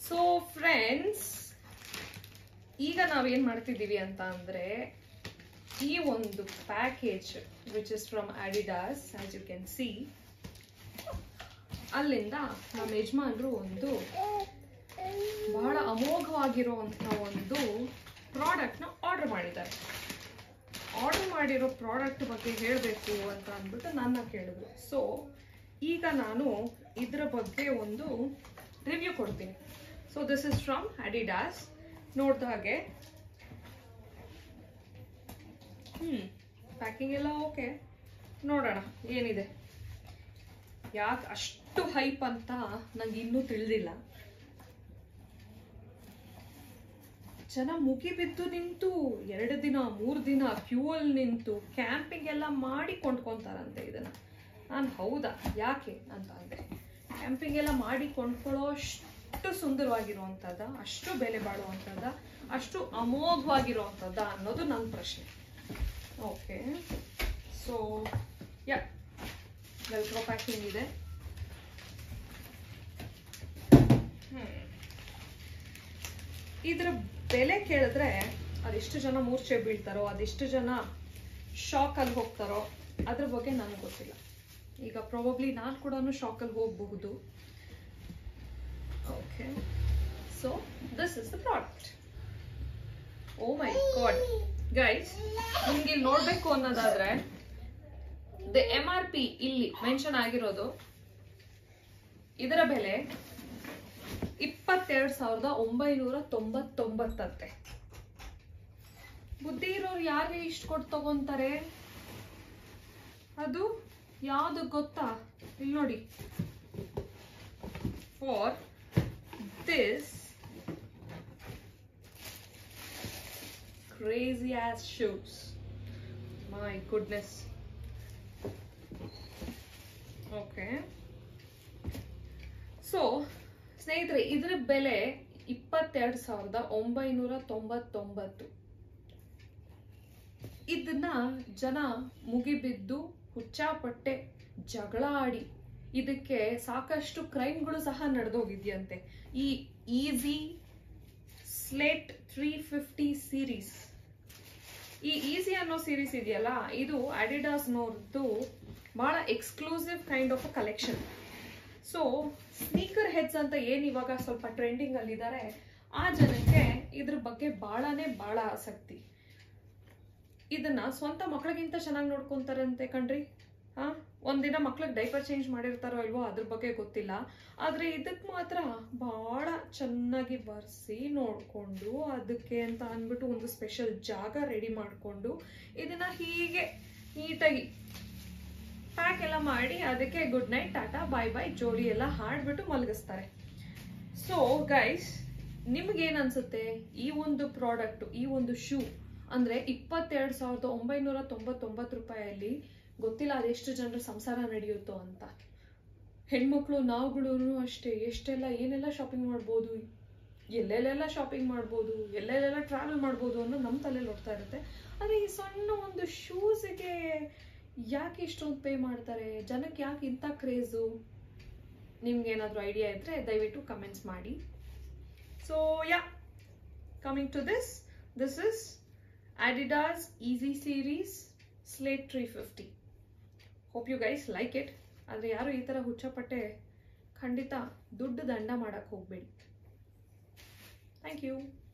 so friends ಈಗ ನಾವೇನ್ ಮಾಡ್ತಿದ್ದೀವಿ ಅಂತ ಅಂದ್ರೆ ಈ ಒಂದು package which is from Adidas as you can see ಅಲ್ಲಿಂದ ನಮ್ಮ ಯಜಮಾನ್ರು ಒಂದು ಬಹಳ ಅಮೋಘವಾಗಿರುವಂಥ ಒಂದು ಪ್ರಾಡಕ್ಟ್ನ ಆರ್ಡರ್ ಮಾಡಿದ್ದಾರೆ ಆರ್ಡರ್ ಮಾಡಿರೋ ಪ್ರಾಡಕ್ಟ್ ಬಗ್ಗೆ ಹೇಳಬೇಕು ಅಂತ ಅಂದ್ಬಿಟ್ಟು ನನ್ನ ಕೇಳಿದ್ರು ಸೊ ಈಗ ನಾನು ಇದರ ಬಗ್ಗೆ ಒಂದು ರಿವ್ಯೂ ಕೊಡ್ತೀನಿ so this is from Adidas ನೋಡ್ದ ಹಾಗೆ ಹ್ಮ್ ಪ್ಯಾಕಿಂಗ್ ಎಲ್ಲ ಓಕೆ ನೋಡೋಣ ಏನಿದೆ ಯಾಕೆ ಅಷ್ಟು ಹೈಪ್ ಅಂತ ನಂಗೆ ಇನ್ನೂ ತಿಳಿದಿಲ್ಲ ಜನ ಮುಗಿಬಿದ್ದು ನಿಂತು ಎರಡು ದಿನ ಮೂರು ದಿನ ಕ್ಯೂ ಅಲ್ಲಿ ನಿಂತು ಕ್ಯಾಂಪಿಂಗ್ ಎಲ್ಲ ಮಾಡಿ ಕೊಂಡ್ಕೊಂತಾರಂತೆ ಇದನ್ನ ನಾನು ಹೌದಾ ಯಾಕೆ ಅಂತ ಅಂದೆ ಕ್ಯಾಂಪಿಂಗ್ ಎಲ್ಲ ಮಾಡಿ ಕೊಂಡ್ಕೊಳ್ಳೋ ಅಷ್ಟು ಸುಂದರವಾಗಿರುವಂಥದ್ದ ಅಷ್ಟು ಬೆಲೆ ಬಾಳುವಂಥದ್ದ ಅಷ್ಟು ಅಮೋಘವಾಗಿರುವಂಥದ್ದ ಅನ್ನೋದು ನನ್ನ ಪ್ರಶ್ನೆ okay so yeah velcro packing ಇದೆ ಹ್ಮ್ ಇದರ ಬೆಲೆ ಕೇಳಿದ್ರೆ ಅದೆಷ್ಟು ಜನ ಮೂರ್ಛೆ ಬೀಳ್ತಾರೋ ಅದೆಷ್ಟು ಜನ ಶಾಕ್ ಅಲ್ಲಿ ಹೋಗ್ತಾರೋ ಅದ್ರ ಬಗ್ಗೆ ನನಗೆ ಗೊತ್ತಿಲ್ಲ ಈಗ ಪ್ರಾಬಬ್ಲಿ ನಾನು ಕೂಡ ಶಾಕ್ ಅಲ್ಲಿ ಹೋಗಬಹುದು okay so this is the product oh my god guys ನಿಮ್ಗೆ ಇಲ್ಲಿ ನೋಡ್ಬೇಕು ಅನ್ನೋದಾದ್ರೆ ದ ಎಂ ಆರ್ ಪಿ ಇಲ್ಲಿ ಮೆನ್ಷನ್ ಆಗಿರೋದು ಇದರ ಬೆಲೆ ಇಪ್ಪತ್ತೆರಡು ಸಾವಿರದ ಒಂಬೈನೂರ ತೊಂಬತ್ತೊಂಬತ್ತಂತೆ ಬುದ್ಧಿ ಇರೋರು ಯಾರಿಗೆ ಇಷ್ಟು ಕೊಟ್ಟು ತಗೊಂತಾರೆ ಅದು ಯಾವ್ದು ಗೊತ್ತಾ ಇಲ್ಲಿ ನೋಡಿ for this crazy ass shoes my goodness okay so ಸ್ನೇಹಿತರೆ ಇದರ ಬೆಲೆ ಇಪ್ಪತ್ತೆರಡು ಸಾವಿರದ ಒಂಬೈನೂರ ತೊಂಬತ್ತೊಂಬತ್ತು ಇದನ್ನ ಜನ ಮುಗಿಬಿದ್ದು ಹುಚ್ಚಾಪಟ್ಟೆ ಜಗಳ ಆಡಿ ಇದಕ್ಕೆ ಸಾಕಷ್ಟು ಕ್ರೈಮ್ಗಳು ಸಹ ನಡೆದೋಗಿದ್ಯಂತೆ ಈ Yeezy slate three fifty series ಈ ಈಸಿ ಅನ್ನೋ ಸೀರೀಸ್ ಇದೆಯಲ್ಲ ಇದು ಅಡಿಡಾಸ್ನವ್ರದ್ದು ಬಹಳ exclusive kind of collection so sneaker heads ಅಂತ ಏನ್ ಇವಾಗ ಸ್ವಲ್ಪ ಟ್ರೆಂಡಿಂಗ್ ಅಲ್ಲಿದ್ದಾರೆ ಆ ಜನಕ್ಕೆ ಇದ್ರ ಬಗ್ಗೆ ಬಹಳನೇ ಬಹಳ ಆಸಕ್ತಿ ಇದನ್ನ ಸ್ವಂತ ಮಕ್ಕಳಿಗಿಂತ ಚೆನ್ನಾಗಿ ನೋಡ್ಕೊಂತಾರಂತೆ ಕಣ್ರಿ ಹಾ ಒಂದಿನ ಮಕ್ಳಿಗೆ ಡೈಪರ್ ಚೇಂಜ್ ಮಾಡಿರ್ತಾರೋ ಇಲ್ವೋ ಅದ್ರ ಬಗ್ಗೆ ಗೊತ್ತಿಲ್ಲ ಆದ್ರೆ ಇದಕ್ ಮಾತ್ರ ಬಹಳ ಚೆನ್ನಾಗಿ ಬರ್ಸಿ ನೋಡ್ಕೊಂಡು ಅದಕ್ಕೆ ಅಂತ ಅಂದ್ಬಿಟ್ಟು ಒಂದು ಸ್ಪೆಷಲ್ ಜಾಗ ರೆಡಿ ಮಾಡಿಕೊಂಡು ಇದನ್ನ ಹೀಗೆ ನೀಟಾಗಿ ಪ್ಯಾಕ್ ಎಲ್ಲ ಮಾಡಿ ಅದಕ್ಕೆ good night tata bye bye ಜೋಡಿ ಎಲ್ಲ ಹಾಡ್ಬಿಟ್ಟು ಮಲಗಿಸ್ತಾರೆ ಸೊ ಗೈಸ್ ನಿಮ್ಗೇನ್ ಅನ್ಸುತ್ತೆ ಈ ಒಂದು ಪ್ರಾಡಕ್ಟ್ ಈ ಒಂದು ಶೂ ಅಂದ್ರೆ ಇಪ್ಪತ್ತೆರಡು ಸಾವಿರದ ಒಂಬೈನೂರ ತೊಂಬತ್ತೊಂಬತ್ತು ರೂಪಾಯಲ್ಲಿ ಗೊತ್ತಿಲ್ಲ ಅದೆಷ್ಟು ಜನರ ಸಂಸಾರ ನಡೆಯುತ್ತೋ ಅಂತ ಹೆಣ್ಮಕ್ಳು ನಾವುಗಳು ಅಷ್ಟೇ ಎಷ್ಟೆಲ್ಲ ಏನೆಲ್ಲ ಶಾಪಿಂಗ್ ಮಾಡ್ಬೋದು ಎಲ್ಲೆಲ್ಲೆಲ್ಲ ಶಾಪಿಂಗ್ ಮಾಡ್ಬೋದು ಎಲ್ಲೆಲ್ಲೆಲ್ಲ ಟ್ರಾವೆಲ್ ಮಾಡ್ಬೋದು ಅನ್ನೋ ನಮ್ಮ ತಲೆಯಲ್ಲಿ ಓಡ್ತಾ ಇರುತ್ತೆ ಆದರೆ ಈ ಸಣ್ಣ ಒಂದು ಶೂಸಿಗೆ ಯಾಕೆ ಇಷ್ಟೊಂದು ಪೇ ಮಾಡ್ತಾರೆ ಜನಕ್ಕೆ ಯಾಕೆ ಇಂಥ ಕ್ರೇಜು ನಿಮ್ಗೆ ಏನಾದರೂ ಐಡಿಯಾ ಇದ್ರೆ ದಯವಿಟ್ಟು ಕಮೆಂಟ್ಸ್ ಮಾಡಿ so yeah coming to this this is Adidas Yeezy series slate three fifty hope you guys like it ಆದರೆ ಯಾರು ಈ ಥರ ಹುಚ್ಚಪಟ್ಟೆ ಖಂಡಿತ ದುಡ್ಡು ದಂಡ ಮಾಡಕ್ಕೆ ಹೋಗಬೇಡಿ ಥ್ಯಾಂಕ್ ಯು